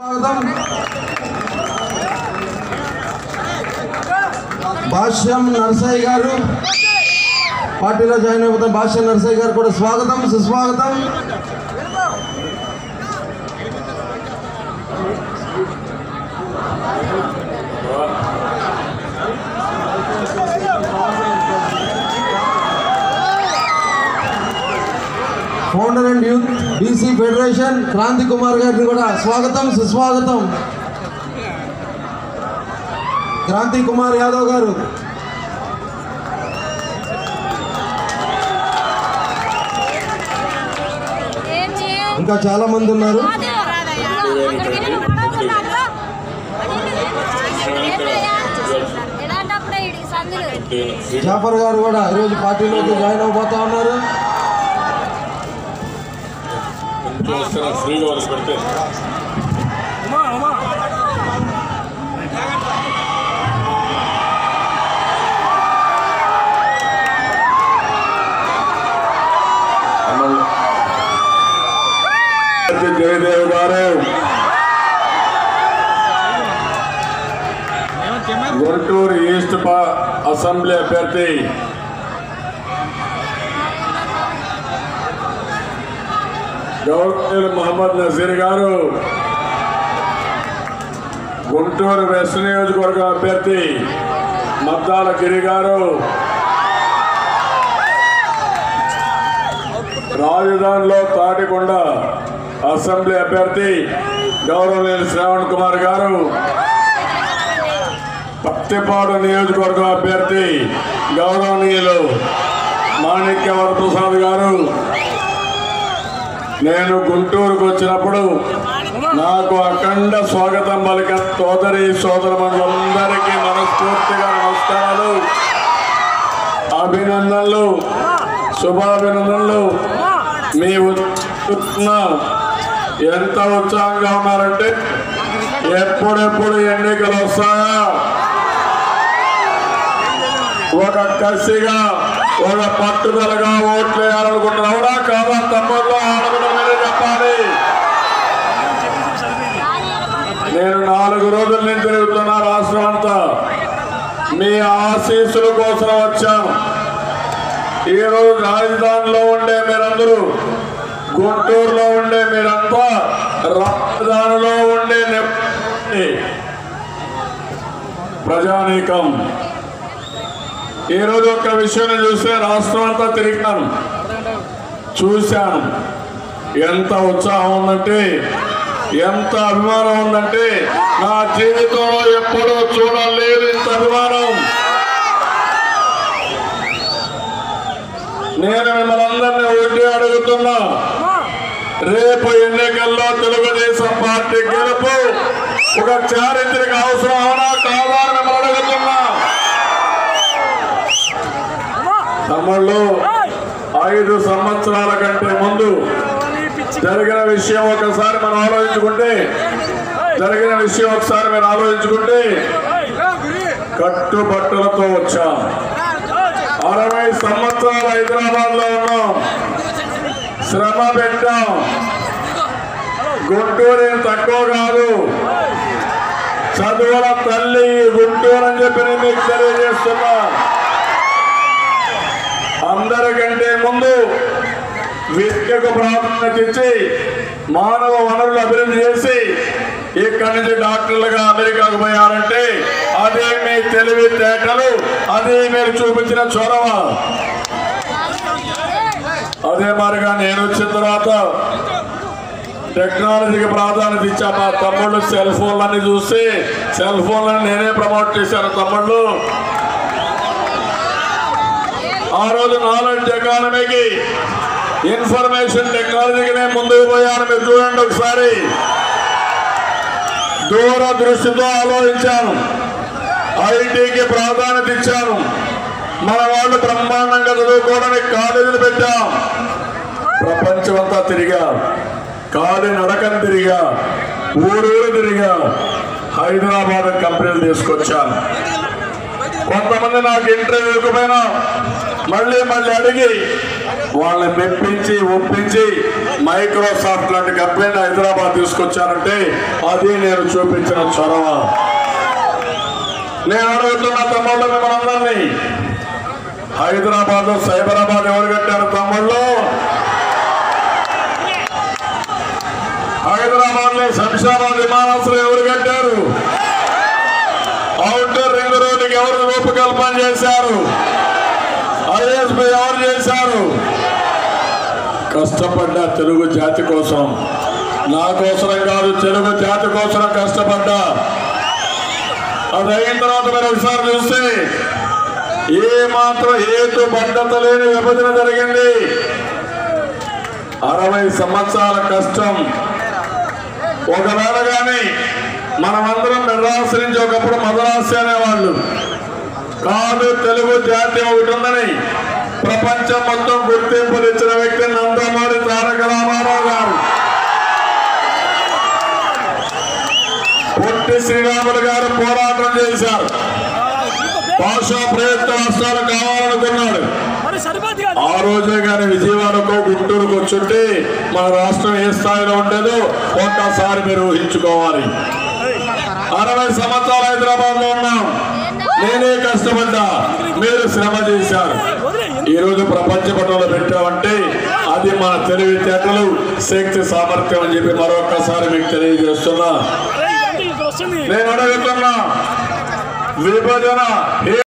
స్వాగతం భాష్యం నర్సయ్య గారు పార్టీలో జాయిన్ అయిపోతాం భాష్యం నర్సయ్య గారు కూడా స్వాగతం సుస్వాగతం founder and youth BC federation Kranti Kumar గారిని కూడా స్వాగతం సుస్వాగతం క్రాంతి కుమార్ యాదవ్ గారు ఇంకా చాలా మంది ఉన్నారు ఎలాంటప్పుడే ఇడికి సందులు జాఫర్ గారు కూడా ఈరోజు పార్టీలోకి జాయిన్ అవబోతా ఉన్నారు కొంచెం ఫ్రీగా వదిలి పెడితే జయదేవ్ గారు గుంటూరు ఈస్ట్ పా- అసెంబ్లీ అభ్యర్థి గవర్నర్ మహమ్మద్ నజీర్ గారు గుంటూరు వెస్ట్ నియోజకవర్గం అభ్యర్థి మద్దాల గిరి గారు రాజధానిలో తాటికొండ అసెంబ్లీ అభ్యర్థి గౌరవనీయులు శ్రావణ్ కుమార్ గారు పత్తిపాడు నియోజకవర్గం అభ్యర్థి గౌరవనీయులు మాణిక్య వరప్రసాద్ గారు నేను గుంటూరుకు వచ్చినప్పుడు నాకు అఖండ స్వాగతం పలిక సోదరి సోదరులందరికీ మనస్ఫూర్తిగా నమస్కారాలు అభినందనలు శుభాభినందనలు మీ ఉత్న ఎంత ఉత్సాహంగా ఉన్నారంటే ఎప్పుడెప్పుడు ఎన్నికలు వస్తాయా ఒక కసిగా ఒక పట్టుదలగా ఓట్లు వేయాలనుకుంటున్నావునా కాదా తమ్ముళ్ళు ఆడకుండా మీరే చెప్పాలి నేను నాలుగు రోజుల నుంచి తిరుగుతున్నా రాష్ట్రం అంతా మీ ఆశీస్సుల కోసం వచ్చాను ఈరోజు రాజధానిలో ఉండే మీరందరూ గుంటూరులో ఉండే మీరంతా రాజధానిలో ఉండే నెప్పటి ప్రజానీకం ఈరోజు ఒక్క విషయం చూస్తే రాష్ట్రం అంతా తిరిగినాను చూశాను ఎంత ఉత్సాహం ఉందంటే ఎంత అభిమానం ఉందంటే నా జీవితంలో ఎప్పుడూ చూడలేదు ఇంత అభిమానం నేను మిమ్మల్ని అందరినీ ఒకటి అడుగుతున్నా రేపు ఎన్నికల్లో తెలుగుదేశం పార్టీ గెలుపు ఒక చారిత్రక అవసరం అవునా కాదా అని మిమ్మల్ని అడుగుతున్నా తమ్ముళ్ళు ఐదు సంవత్సరాల కంటే ముందు జరిగిన విషయం ఒకసారి మనం ఆలోచించుకుంటే జరిగిన విషయం ఒకసారి మీరు ఆలోచించుకుంటే కట్టుబట్టలతో వచ్చాం అరవై సంవత్సరాలు హైదరాబాద్ లో ఉన్నాం శ్రమ పెట్టాం గుంటూరు ఏం తక్కువ కాదు చదువుల తల్లి ఈ గుంటూరు అని చెప్పి నేను మీకు తెలియజేస్తున్నా అందరికంటే ముందు విద్యకు ప్రాధాన్యత ఇచ్చి మానవ వనరులు అభివృద్ధి చేసి ఇక్కడి నుంచి డాక్టర్లుగా అమెరికాకు పోయారంటే అదే మీ తెలివితేటలు అదే మీరు చూపించిన చొరవ అదే మరిగా నేను వచ్చిన తర్వాత టెక్నాలజీకి ప్రాధాన్యత ఇచ్చా మా తమ్ముళ్ళు సెల్ ఫోన్లన్నీ చూసి సెల్ ఫోన్లను నేనే ప్రమోట్ చేశాను తమ్ముళ్ళు ఆ రోజు నాలెడ్జ్ ఎకానమీకి ఇన్ఫర్మేషన్ టెక్నాలజీకి నేను ముందుకు పోయాను మీరు చూడండి ఒకసారి దూరదృష్టితో ఆలోచించాను ఐటీకి ప్రాధాన్యత ఇచ్చాను మన వాళ్ళు బ్రహ్మాండంగా చదువుకోవడానికి కాలేజీలు పెట్టాం ప్రపంచమంతా తిరిగా కాలి నడకని తిరిగా ఊరూరు తిరిగా హైదరాబాద్ కంపెనీలు తీసుకొచ్చాను కొంతమంది నాకు ఇంటర్వ్యూకి పోయినా మళ్ళీ మళ్ళీ అడిగి వాళ్ళని మెప్పించి ఒప్పించి మైక్రోసాఫ్ట్ లాంటి కంపెనీ హైదరాబాద్ తీసుకొచ్చారంటే అది నేను చూపించిన చొరవ నేను అడుగుతున్న తమ్ముళ్ళు మిమ్మల్ని అందరినీ హైదరాబాద్ లో సైబరాబాద్ ఎవరు కట్టారు తమ్ముళ్ళు హైదరాబాద్ లో శంషాబాద్ విమానాశ్రయం ఎవరు కట్టారు అవుటర్ రింగ్ రోడ్డుకి ఎవరు రూపకల్పన చేశారు ఐఎస్పీ ఎవరు చేశారు కష్టపడ్డ తెలుగు జాతి కోసం నా కోసరం కాదు తెలుగు జాతి కోసం కష్టపడ్డా అది అయిన తర్వాత మీరు ఒకసారి చూస్తే ఏ మాత్రం హేతు బద్ధత లేని విభజన జరిగింది అరవై సంవత్సరాల కష్టం ఒకవేళ కానీ మనమందరం మెడ్రాస్ నుంచి ఒకప్పుడు మద్రాసు అనేవాళ్ళు కాదు తెలుగు జాతి ఒకటి ఉందని ప్రపంచం మొత్తం గుర్తింపులు ఇచ్చిన వ్యక్తి నందమూరి తారక రామారావు గారు పొట్టి శ్రీరాములు గారు పోరాటం చేశారు భాషా ప్రయత్న రాష్ట్రాలు కావాలనుకున్నాడు మరి సరిపోద్ది కాదు ఆ రోజే కానీ విజయవాడకు గుంటూరుకు వచ్చుంటే మన రాష్ట్రం ఏ స్థాయిలో ఉండేదో ఒక్కసారి మీరు ఊహించుకోవాలి అరవై సంవత్సరాలు హైదరాబాద్ లో ఉన్నాం నేనే కష్టపడ్డా మీరు శ్రమ చేశారు వదిలే ఈ రోజు ప్రపంచ పటంలో పెట్టామంటే అది మన తెలివితేటలు శక్తి సామర్థ్యం అని చెప్పి మరొక్కసారి మీకు తెలియజేస్తున్నా ఇదంతా ఇక్కడ వస్తుంది నేను అడుగుతున్నా విభజన ఏ